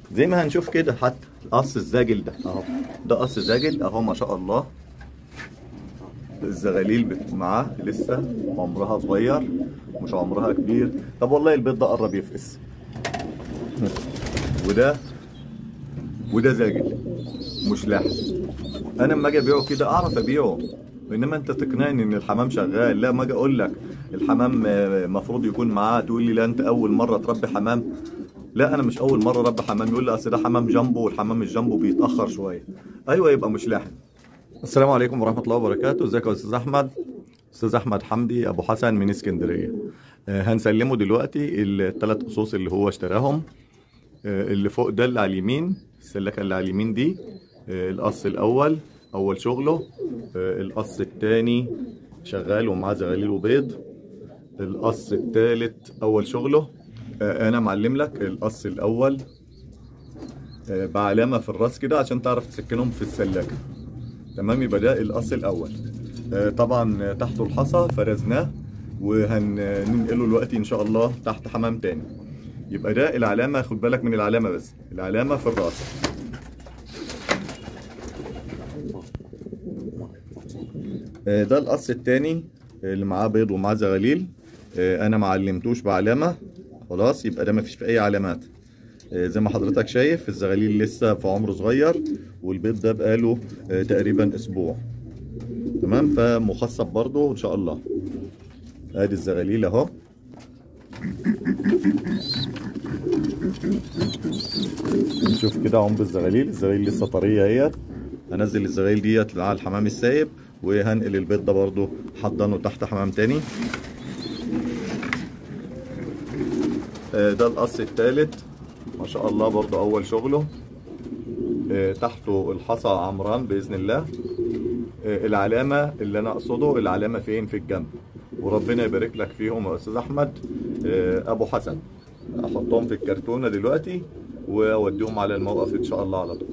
زي ما هنشوف كده حتى قص الزاجل ده اهو ده قص زاجل اهو ما شاء الله الزغاليل بت- معاه لسه عمرها صغير مش عمرها كبير طب والله البيض ده قرب يفقس وده وده زاجل مش لاحق انا لما اجي ابيعه كده اعرف ابيعه انما انت تقنعني ان الحمام شغال لا ما اجي اقول لك الحمام المفروض يكون معاه تقول لي لا انت اول مره تربي حمام لا انا مش اول مره اربي حمام يقول لي اصل ده حمام جامبو والحمام الجامبو بيتاخر شويه ايوه يبقى مش لاحق السلام عليكم ورحمه الله وبركاته ازيك يا استاذ احمد استاذ احمد حمدي ابو حسن من اسكندريه آه، هنسلمه دلوقتي الثلاث قصوص اللي هو اشتراهم آه، اللي فوق ده اللي على اليمين السلكه اللي على اليمين دي آه، القص الاول اول شغله آه، القص الثاني شغال ومعاه زغاليل وبيض القص الثالث اول شغله آه، انا معلم لك القص الاول آه، بعلامه في الراس كده عشان تعرف تسكنهم في السلاكه تمام يبقى ده القص الاول آه، طبعا تحته الحصى فرزناه وهننقله دلوقتي ان شاء الله تحت حمام تاني يبقى ده العلامه خد بالك من العلامه بس العلامه في الراس آه، ده القص التاني اللي معاه بيض ومعاه زغاليل آه، انا ما علمتوش بعلامه خلاص يبقى ده ما فيش فيه اي علامات آه، زي ما حضرتك شايف الزغاليل لسه في عمر صغير والبيض ده بقاله آه، تقريبا اسبوع تمام فمخصب برضو ان شاء الله ادي الزغاليل اهو نشوف كده عمر الزغاليل الزغاليل لسه طريه اهيت هنزل الزغاليل ديت على الحمام السايب وهنقل البيض ده برضو حضنه تحت حمام تاني آه، ده القص التالت ما شاء الله برضو اول شغله آه، تحته الحصى عمران باذن الله آه، العلامه اللي انا اقصده العلامه فين في الجنب وربنا يبارك لك فيهم يا استاذ احمد آه، ابو حسن احطهم في الكرتونه دلوقتي واوديهم على الموقف ان شاء الله على طول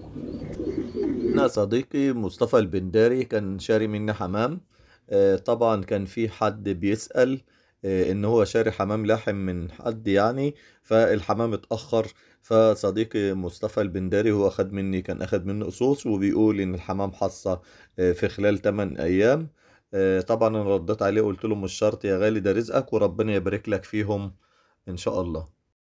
انا صديقي مصطفى البنداري كان شاري مني حمام آه، طبعا كان في حد بيسأل آه، ان هو شاري حمام لحم من حد يعني فالحمام اتأخر فصديقي مصطفى البنداري هو اخد مني كان اخد مني قصوص وبيقول ان الحمام حصة آه، في خلال 8 ايام آه، طبعا انا رديت عليه قلت له مش شرط يا غالي ده رزقك وربنا يبارك لك فيهم ان شاء الله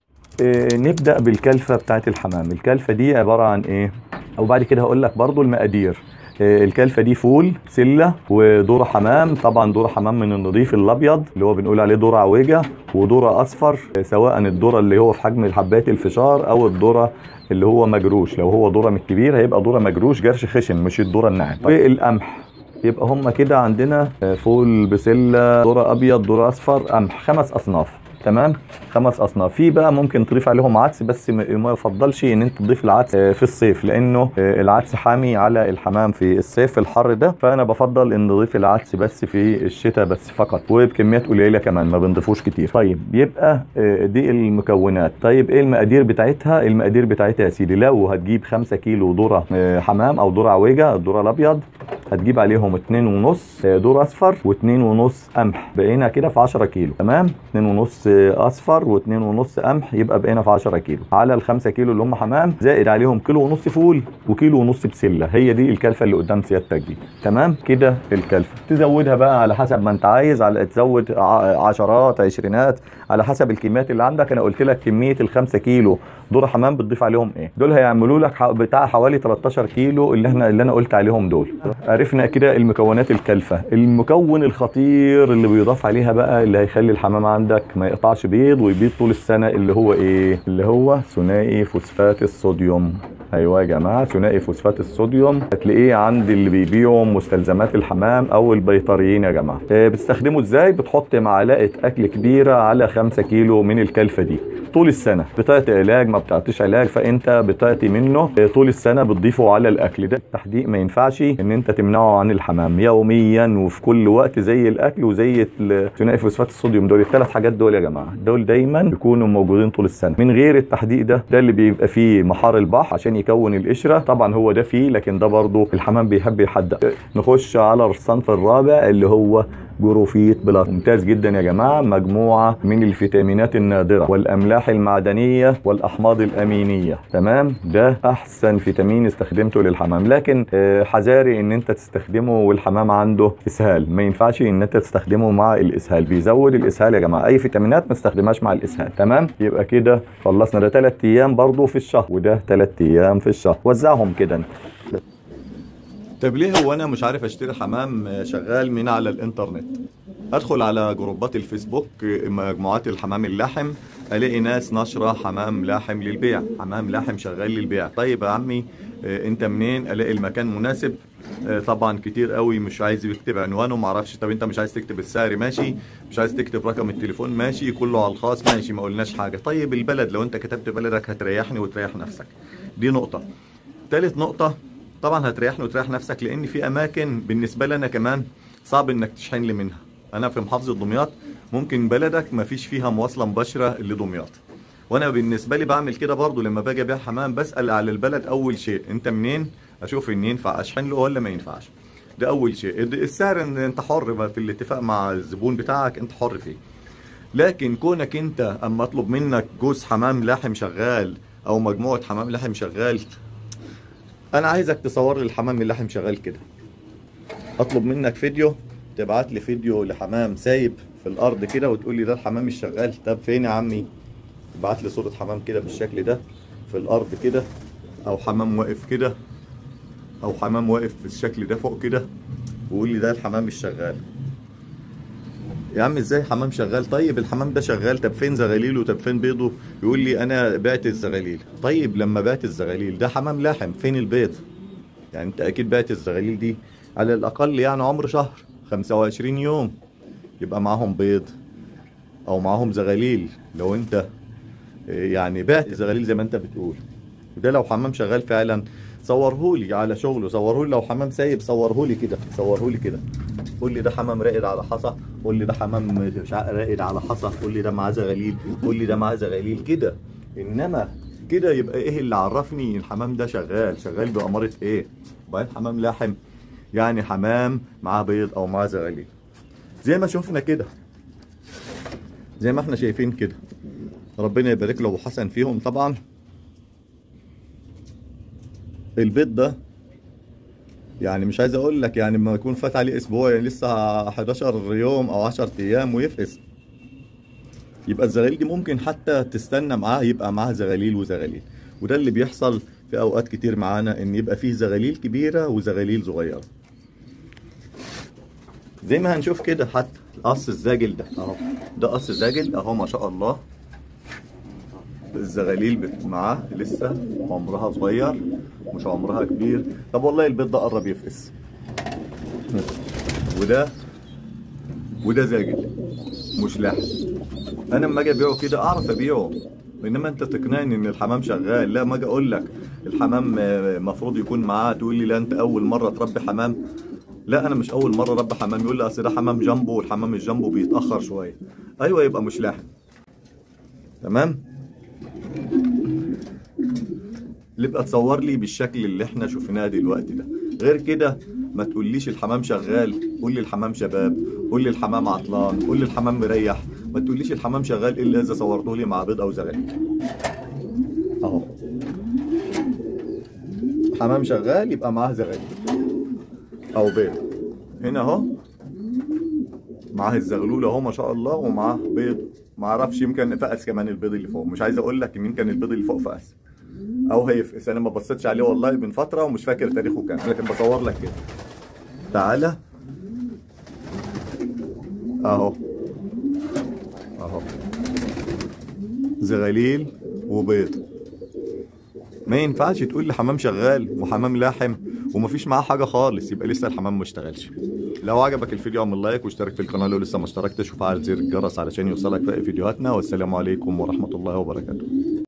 إيه، نبدأ بالكلفة بتاعت الحمام الكلفة دي عبارة عن ايه او بعد كده هقول لك برضو المقادير إيه، الكلفة دي فول سلة وذرة حمام طبعا ذرة حمام من النظيف الابيض اللي هو بنقول عليه ذرة عويجة وذرة اصفر إيه، سواء الذرة اللي هو في حجم حبات الفشار او الذرة اللي هو مجروش لو هو ذرة من الكبير هيبقى ذرة مجروش جرش خشن مش الذرة الناعم والقمح يبقى هم كده عندنا آه، فول بسلة ذرة ابيض ذرة اصفر قمح خمس اصناف تمام خمس اصناف في بقى ممكن تضيف عليهم عدس بس ما ما يفضلش ان انت تضيف العدس آه، في الصيف لانه آه، العدس حامي على الحمام في الصيف الحر ده فانا بفضل ان نضيف العدس بس في الشتاء بس فقط وبكميات قليله كمان ما بنضيفوش كتير طيب يبقى آه، دي المكونات طيب ايه المقادير بتاعتها المقادير بتاعتها يا سيدي لو هتجيب 5 كيلو ذره آه، حمام او ذره عويجه الذره الابيض هتجيب عليهم اتنين ونص آه، دور اصفر واتنين ونص قمح بقينا كده في 10 كيلو تمام اتنين ونص آه، اصفر واتنين ونص قمح يبقى بقينا في 10 كيلو على الخمسة كيلو اللي هم حمام زائد عليهم كيلو ونص فول وكيلو ونص بسله هي دي الكلفه اللي قدام سيادتك دي تمام كده الكلفه تزودها بقى على حسب ما انت عايز على تزود ع- عشرات عشرينات على حسب الكميات اللي عندك انا قلت لك كميه الخمسة كيلو دور حمام بتضيف عليهم ايه دول هيعملوا لك ح- بتاع حوالي 13 كيلو اللي احنا اللي انا قلت عليهم دول عرفنا كده المكونات الكلفه المكون الخطير اللي بيضاف عليها بقى اللي هيخلي الحمام عندك ما يقطعش بيض ويبيض طول السنه اللي هو ايه اللي هو ثنائي فوسفات الصوديوم ايوه يا جماعه ثنائي فوسفات الصوديوم هتلاقيه عند اللي بيبيعوا مستلزمات الحمام او البيطريين يا جماعه آه، بتستخدمه ازاي بتحط معلقه اكل كبيره على 5 كيلو من الكلفه دي طول السنه بتعطي علاج ما بتعطيش علاج فانت بتعطي منه آه، طول السنه بتضيفه على الاكل ده التحديق ما ينفعش ان انت تمنعه عن الحمام يوميا وفي كل وقت زي الاكل وزي ال- ثنائي فوسفات الصوديوم دول الثلاث حاجات دول يا جماعه دول دايما بيكونوا موجودين طول السنه من غير التحديق ده ده اللي بيبقى فيه محار البحر عشان يكون القشره طبعا هو ده فيه لكن ده برضه الحمام بيحب يحدق نخش على الصنف الرابع اللي هو جروفيت بلس ممتاز جدا يا جماعه مجموعه من الفيتامينات النادره والاملاح المعدنيه والاحماض الامينيه تمام ده احسن فيتامين استخدمته للحمام لكن آه، حذاري ان انت تستخدمه والحمام عنده اسهال ما ينفعش ان انت تستخدمه مع الاسهال بيزود الاسهال يا جماعه اي فيتامينات ما تستخدمهاش مع الاسهال تمام يبقى كده خلصنا ده 3 ايام برضو في الشهر وده 3 ايام في الشهر وزعهم كده انت طب ليه هو انا مش عارف اشتري حمام شغال من على الانترنت ادخل على جروبات الفيسبوك مجموعات الحمام اللحم الاقي ناس نشره حمام لاحم للبيع حمام لاحم شغال للبيع طيب يا عمي آه، انت منين الاقي المكان مناسب آه، طبعا كتير قوي مش عايز يكتب عنوانه معرفش طب انت مش عايز تكتب السعر ماشي مش عايز تكتب رقم التليفون ماشي كله على الخاص ماشي ما قلناش حاجه طيب البلد لو انت كتبت بلدك هتريحني وتريح نفسك دي نقطه تالت نقطه طبعا هتريحني وتريح نفسك لان في اماكن بالنسبه لنا كمان صعب انك تشحن لي منها انا في محافظه دمياط ممكن بلدك ما فيش فيها مواصله مباشره لدمياط وانا بالنسبه لي بعمل كده برضو لما باجي ابيع حمام بسال على البلد اول شيء انت منين اشوف ان ينفع اشحن له ولا ما ينفعش ده اول شيء السعر ان انت حر بقى في الاتفاق مع الزبون بتاعك انت حر فيه لكن كونك انت اما اطلب منك جوز حمام لحم شغال او مجموعه حمام لحم شغال انا عايزك تصور لي الحمام اللحم شغال كده اطلب منك فيديو تبعت لي فيديو لحمام سايب في الارض كده وتقول لي ده الحمام الشغال طب فين يا عمي ابعت لي صوره حمام كده بالشكل ده في الارض كده او حمام واقف كده او حمام واقف بالشكل ده فوق كده وقول لي ده الحمام الشغال يا عم ازاي حمام شغال طيب الحمام ده شغال طب فين زغاليله طب فين بيضه يقول لي انا بعت الزغاليل طيب لما بعت الزغاليل ده حمام لحم فين البيض يعني انت اكيد بعت الزغاليل دي على الاقل يعني عمر شهر 25 يوم يبقى معاهم بيض او معاهم زغاليل لو انت يعني بعت الزغاليل زي ما انت بتقول وده لو حمام شغال فعلا صورهولي على شغله صورهولي لو حمام سايب صورهولي كده صورهولي كده قول لي ده حمام راقد على حصى قول لي ده حمام مش عارف راقد على حصى قول لي ده معاه زغاليل قول لي ده معاه زغاليل كده انما كده يبقى ايه اللي عرفني الحمام ده شغال شغال بأمارة ايه وبعدين حمام لاحم يعني حمام معاه بيض او معاه زغاليل زي ما شفنا كده زي ما احنا شايفين كده ربنا يبارك له وحسن فيهم طبعا البيض ده يعني مش عايز اقول لك يعني لما يكون فات عليه اسبوع يعني لسه 11 يوم او 10 ايام ويفقس يبقى الزغاليل دي ممكن حتى تستنى معاه يبقى معاه زغاليل وزغاليل وده اللي بيحصل في اوقات كتير معانا ان يبقى فيه زغاليل كبيره وزغاليل صغيره زي ما هنشوف كده حتى قص الزاجل ده اهو ده قص زاجل اهو ما شاء الله الزغاليل بت- معاه لسه عمرها صغير مش عمرها كبير طب والله البيض ده قرب يفقس وده وده زاجل مش لحم انا لما اجي ابيعه كده اعرف ابيعه انما انت تقنعني ان الحمام شغال لا ما اجي اقول لك الحمام المفروض يكون معاه تقول لي لا انت اول مره تربي حمام لا انا مش اول مره اربي حمام يقول لي اصل ده حمام جامبو والحمام الجامبو بيتاخر شويه ايوه يبقى مش لحم تمام اللي يبقى تصور لي بالشكل اللي احنا شفناه دلوقتي ده غير كده ما تقوليش الحمام شغال قول لي الحمام شباب قول لي الحمام عطلان قول لي الحمام مريح ما تقوليش الحمام شغال الا اذا صورته لي مع بيض او زغاليل اهو حمام شغال يبقى معاه زغاليل او بيض هنا اهو معاه الزغلول اهو ما شاء الله ومعاه بيض ما اعرفش يمكن فقس كمان البيض اللي فوق مش عايز اقول لك ان يمكن البيض اللي فوق فقس او هيفقس انا ما بصيتش عليه والله من فتره ومش فاكر تاريخه كام لكن بصور لك كده تعالى اهو اهو زغاليل وبيض ما ينفعش تقول لي حمام شغال وحمام لاحم ومفيش معاه حاجه خالص يبقى لسه الحمام ما اشتغلش لو عجبك الفيديو اعمل لايك واشترك في القناه لو لسه ما اشتركتش وفعل زر الجرس علشان يوصلك باقي فيديوهاتنا والسلام عليكم ورحمه الله وبركاته